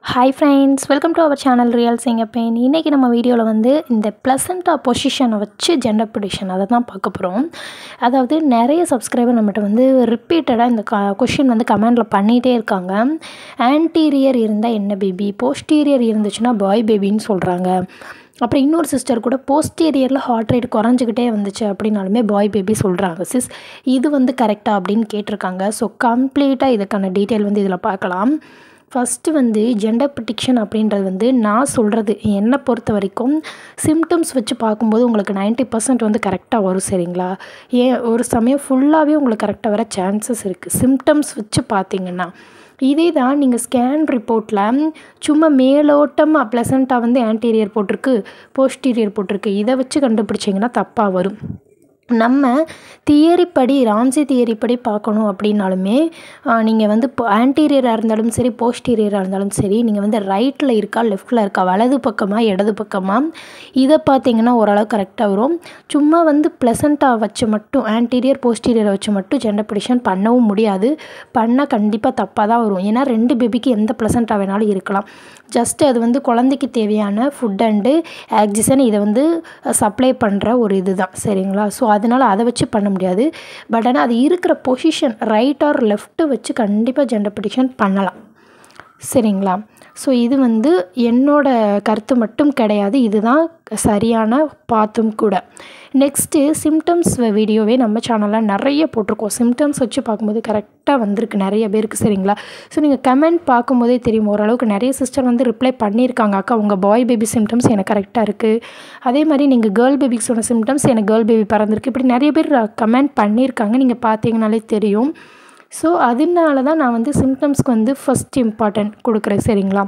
hi friends welcome to our channel real Singappenn இன்றைக்கி நம்ம வீடியோவில் வந்து இந்த ப்ளசண்ட்டாக பொசிஷனை வச்சு ஜெண்டர் ப்ரிடிக்ஷன் அதை தான் பார்க்க போகிறோம் அதாவது நிறைய சப்ஸ்கிரைபர் நம்மகிட்ட வந்து ரிப்பீட்டடாக இந்த க கொஷின் வந்து கமெண்டில் பண்ணிகிட்டே இருக்காங்க ஆன்டீரியர் இருந்தால் என்ன பேபி போஸ்டீரியர் இருந்துச்சுன்னா பாய் பேபின்னு சொல்கிறாங்க அப்புறம் இன்னொரு சிஸ்டர் கூட போஸ்டீரியரில் ஹார்ட் ரேட் குறைஞ்சிக்கிட்டே வந்துச்சு அப்படின்னாலுமே பாய் பேபி சொல்கிறாங்க சிஸ் இது வந்து கரெக்டாக அப்படின்னு கேட்டிருக்காங்க ஸோ கம்ப்ளீட்டாக இதுக்கான டீட்டெயில் வந்து இதில் பார்க்கலாம் ஃபஸ்ட்டு வந்து ஜெண்டர் ப்ரிடிக்ஷன் அப்படின்றது வந்து நான் சொல்கிறது என்னை பொறுத்த வரைக்கும் சிம்டம்ஸ் வச்சு பார்க்கும்போது உங்களுக்கு நைன்ட்டி பர்சன்ட் வந்து கரெக்டாக வரும் சரிங்களா ஏன் ஒரு சமயம் ஃபுல்லாகவே உங்களுக்கு கரெக்டாக வர சான்சஸ் இருக்குது சிம்டம்ஸ் வச்சு பார்த்தீங்கன்னா இதே தான் நீங்கள் ஸ்கேன் ரிப்போர்ட்டில் சும்மா மேலோட்டமாக ப்ளசண்ட்டாக வந்து ஆன்டீரியர் போட்டிருக்கு போஸ்டீரியர் போட்டிருக்கு இதை வச்சு கண்டுபிடிச்சிங்கன்னா தப்பாக வரும் நம்ம தியரி படி ராம்சி தியரி படி பார்க்கணும் அப்படின்னாலுமே நீங்கள் வந்து இப்போ ஆன்டீரியராக இருந்தாலும் சரி போஸ்டீரியராக இருந்தாலும் சரி நீங்கள் வந்து ரைட்டில் இருக்கா லெஃப்ட்டில் இருக்கா வலது பக்கமாக இடது பக்கமாக இதை பார்த்தீங்கன்னா ஓரளவு கரெக்டாக வரும் சும்மா வந்து ப்ளசண்ட்டாக வச்சு மட்டும் ஆன்டீரியர் போஸ்டீரியரை வச்சு மட்டும் ஜெண்டர் ப்ரிடிக்ஷன் பண்ணவும் முடியாது பண்ணால் கண்டிப்பாக தப்பாக தான் வரும் ஏன்னா ரெண்டு பேபிக்கு எந்த ப்ளசண்ட்டாக வேணாலும் இருக்கலாம் ஜஸ்ட் அது வந்து குழந்தைக்கு தேவையான ஃபுட் அண்டு ஆக்சிஜன் இதை வந்து சப்ளை பண்ணுற ஒரு இது தான் சரிங்களா ஸோ அதனால் அதை வச்சு பண்ண முடியாது பட் ஆனால் அது இருக்கிற பொசிஷன் ரைட் ஆர் லெஃப்ட்டு வச்சு கண்டிப்பாக ஜெண்டர் ப்ரிடிக்ஷன் பண்ணலாம் சரிங்களா ஸோ இது வந்து என்னோட கருத்து மட்டும் கிடையாது இதுதான் சரியான பாத்தும் கூட நெக்ஸ்ட்டு சிம்டம்ஸ் வீடியோவே நம்ம சேனலில் நிறைய போட்டிருக்கோம் சிம்டம்ஸ் வச்சு பார்க்கும்போது கரெக்டாக வந்திருக்கு நிறைய பேருக்கு சரிங்களா ஸோ நீங்கள் கமெண்ட் பார்க்கும்போதே தெரியும் ஓரளவுக்கு நிறைய சிஸ்டர் வந்து ரிப்ளை பண்ணியிருக்காங்க அக்கா உங்கள் பாய் பேபி சிம்டம்ஸ் எனக்கு கரெக்டாக இருக்குது அதே மாதிரி நீங்கள் கேர்ள் பேபிக்கு சொன்ன சிம்டம்ஸ் எனக்கு கேர்ள் பேபி பறந்துருக்கு இப்படி நிறைய பேர் கமெண்ட் பண்ணியிருக்காங்க நீங்கள் பார்த்தீங்கனாலே தெரியும் ஸோ அதனால தான் நான் வந்து சிம்டம்ஸ்க்கு வந்து ஃபஸ்ட் இம்பார்ட்டன்ட் கொடுக்குறேன் சரிங்களா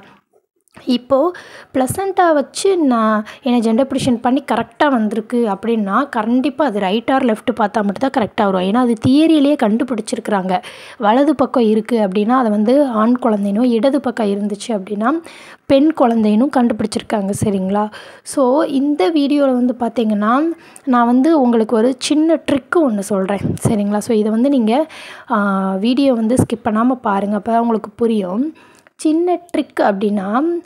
இப்போது ப்ளசண்ட்டாக வச்சு நான் என்னை ஜெண்டர் ப்ரிடிக்ஷன் பண்ணி கரெக்டாக வந்திருக்கு அப்படின்னா கண்டிப்பாக அது ரைட் ஆர் லெஃப்ட் பார்த்தா மட்டும் தான் கரெக்டாக வரும் ஏன்னா அது தியரியிலே கண்டுபிடிச்சிருக்கிறாங்க வலது பக்கம் இருக்குது அப்படின்னா அதை வந்து ஆண் குழந்தைனும் இடது பக்கம் இருந்துச்சு அப்படின்னா பெண் குழந்தைனும் கண்டுபிடிச்சிருக்காங்க சரிங்களா ஸோ இந்த வீடியோவில் வந்து பார்த்திங்கன்னா நான் வந்து உங்களுக்கு ஒரு சின்ன ட்ரிக்கு ஒன்று சொல்கிறேன் சரிங்களா ஸோ இதை வந்து நீங்கள் வீடியோ வந்து ஸ்கிப் பண்ணாமல் பாருங்கள் அப்போ தான் உங்களுக்கு புரியும் சின்ன ட்ரிக் அப்படின்னா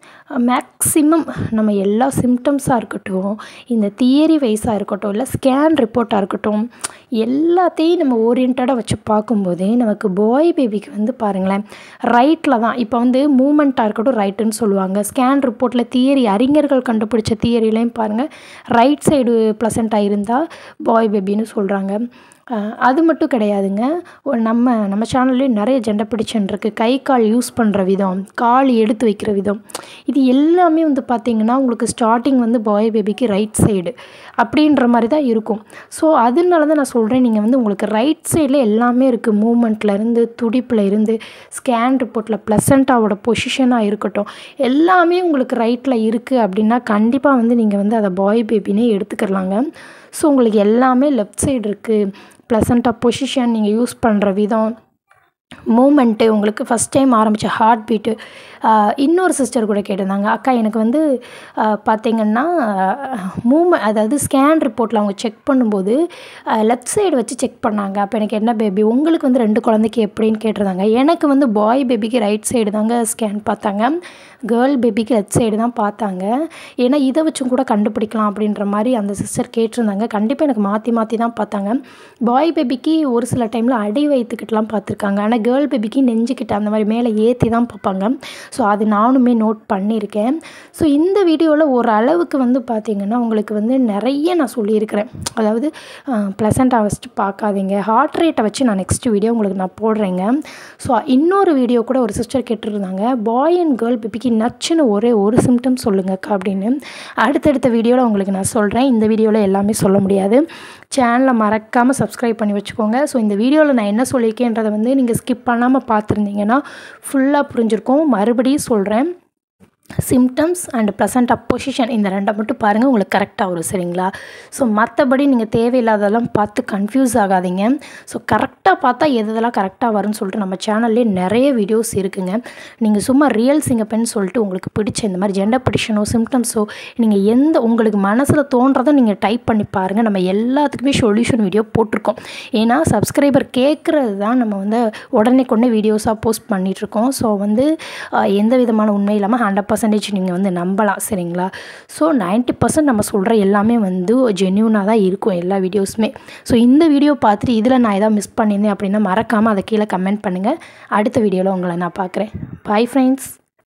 மேக்ஸிமம் நம்ம எல்லா சிம்டம்ஸாக இருக்கட்டும் இந்த தியரி வைஸாக இருக்கட்டும் இல்லை ஸ்கேன் ரிப்போர்ட்டாக இருக்கட்டும் எல்லாத்தையும் நம்ம ஓரியன்டாக வச்சு பார்க்கும்போது நமக்கு பாய் பேபிக்கு வந்து பாருங்களேன் ரைட்டில் தான் இப்போ வந்து மூமெண்ட்டாக இருக்கட்டும் ரைட்டுன்னு சொல்லுவாங்க ஸ்கேன் ரிப்போர்ட்டில் தியரி அறிஞர்கள் கண்டுபிடிச்ச தியரிலையும் பாருங்கள் ரைட் சைடு ப்ளசண்ட்டாக இருந்தால் பாய் பேபின்னு சொல்கிறாங்க அது மட்டும் கிடையாதுங்க நம்ம நம்ம சேனல்லேயும் நிறைய ஜெண்டர் பிடிச்சன் இருக்குது கை கால் யூஸ் பண்ணுற விதம் கால் எடுத்து வைக்கிற விதம் இது எல்லாமே வந்து பார்த்திங்கன்னா உங்களுக்கு ஸ்டார்டிங் வந்து பாய் பேபிக்கு ரைட் சைடு அப்படின்ற மாதிரி தான் இருக்கும் ஸோ அதனால தான் நான் சொல்கிறேன் நீங்கள் வந்து உங்களுக்கு ரைட் சைடில் எல்லாமே இருக்குது மூமெண்ட்லேருந்து துடிப்பில் இருந்து ஸ்கேன் ரிப்போர்ட்டில் ப்ளசண்ட்டாவோட பொசிஷனாக இருக்கட்டும் எல்லாமே உங்களுக்கு ரைட்டில் இருக்குது அப்படின்னா கண்டிப்பாக வந்து நீங்கள் வந்து அதை பாய் பேபினே எடுத்துக்கிறலாங்க ஸோ உங்களுக்கு எல்லாமே லெஃப்ட் சைடு இருக்குது ப்ளசண்ட்டாக பொசிஷன் நீங்கள் யூஸ் பண்ணுற விதம் மூமெண்ட்டு உங்களுக்கு ஃபஸ்ட் டைம் ஆரம்பித்த ஹார்ட் பீட்டு இன்னொரு சிஸ்டர் கூட கேட்டிருந்தாங்க அக்கா எனக்கு வந்து பார்த்திங்கன்னா மூமெண்ட் அதாவது ஸ்கேன் ரிப்போர்ட்டில் அவங்க செக் பண்ணும்போது லெஃப்ட் சைடு வச்சு செக் பண்ணாங்க அப்போ எனக்கு என்ன பேபி உங்களுக்கு வந்து ரெண்டு குழந்தைக்கு எப்படின்னு கேட்டிருந்தாங்க எனக்கு வந்து பாய் பேபிக்கு ரைட் சைடு தாங்க ஸ்கேன் பார்த்தாங்க கேர்ள் பேபிக்கு லெஃப்ட் சைடு தான் பார்த்தாங்க ஏன்னா இதை வச்சும் கூட கண்டுபிடிக்கலாம் அப்படின்ற மாதிரி அந்த சிஸ்டர் கேட்டிருந்தாங்க கண்டிப்பாக எனக்கு மாற்றி மாற்றி தான் பார்த்தாங்க பாய் பேபிக்கு ஒரு சில டைமில் அடி வயிற்றுக்கிட்டலாம் பார்த்துருக்காங்க ஆனால் கேர்ள் பேபிக்கு நெஞ்சுக்கிட்ட அந்த மாதிரி மேலே ஏற்றி தான் பார்ப்பாங்க ஸோ அது நானுமே நோட் பண்ணியிருக்கேன் ஸோ இந்த வீடியோவில் ஒரு அளவுக்கு வந்து பார்த்திங்கன்னா உங்களுக்கு வந்து நிறைய நான் சொல்லியிருக்கிறேன் அதாவது ப்ளசண்ட்டாக வச்சுட்டு பார்க்காதீங்க ஹார்ட் ரேட்டை வச்சு நான் நெக்ஸ்ட் வீடியோ உங்களுக்கு நான் போடுறேங்க ஸோ இன்னொரு வீடியோ கூட ஒரு சிஸ்டர் கேட்டுருந்தாங்க பாய் அண்ட் கேர்ள் பேபிக்கு நச்சுன்னு ஒரே ஒரு சிம்டம் சொல்லுங்கக்கா அப்படின்னு அடுத்தடுத்த வீடியோவில் உங்களுக்கு நான் சொல்கிறேன் இந்த வீடியோவில் எல்லாமே சொல்ல முடியாது சேனலை மறக்காமல் சப்ஸ்கிரைப் பண்ணி வச்சுக்கோங்க ஸோ இந்த வீடியோவில் நான் என்ன சொல்லியிருக்கேன்றதை வந்து நீங்கள் ஸ்கிப் பண்ணாமல் பார்த்துருந்தீங்கன்னா ஃபுல்லாக புரிஞ்சிருக்கும் மறுபடியும் சொல்கிறேன் சிம்டம்ஸ் அண்ட் ப்ளசண்ட் பொசிஷன் இந்த ரெண்டை மட்டும் பாருங்கள் உங்களுக்கு கரெக்டாக வரும் சரிங்களா ஸோ மற்றபடி நீங்கள் தேவையில்லாததெல்லாம் பார்த்து கன்ஃபியூஸ் ஆகாதீங்க ஸோ கரெக்டாக பார்த்தா எது எதெல்லாம் கரெக்டாக வரும்னு சொல்லிட்டு நம்ம சேனல்லே நிறைய வீடியோஸ் இருக்குங்க நீங்கள் சும்மா ரியல் சிங்கப்பென்னு சொல்லிட்டு உங்களுக்கு பிடிச்ச இந்த மாதிரி ஜெண்டர் ப்ரிடிஷனோ சிம்டம்ஸோ நீங்கள் எந்த உங்களுக்கு மனசில் தோன்றதை நீங்கள் டைப் பண்ணி பாருங்கள் நம்ம எல்லாத்துக்குமே சொல்யூஷன் வீடியோ போட்டிருக்கோம் ஏன்னா சப்ஸ்கிரைபர் கேட்குறது தான் நம்ம வந்து உடனே கொண்டே வீடியோஸாக போஸ்ட் பண்ணிகிட்ருக்கோம் ஸோ வந்து அஹ், எந்த விதமான உண்மை இல்லாமல் ஹண்ட்ரட் பர்சன்டேஜ் நீங்கள் வந்து நம்பலாம் சரிங்களா ஸோ 90% பர்சன்ட் நம்ம சொல்கிற எல்லாமே வந்து ஜென்யூனாக தான் இருக்கும் எல்லா வீடியோஸுமே ஸோ இந்த வீடியோ பார்த்துட்டு இதில் நான் எதாவது மிஸ் பண்ணியிருந்தேன் அப்படின்னா மறக்காமல் அதை கீழே கமெண்ட் பண்ணுங்கள் அடுத்த வீடியோவில் உங்களை நான் பார்க்குறேன் பை ஃப்ரெண்ட்ஸ்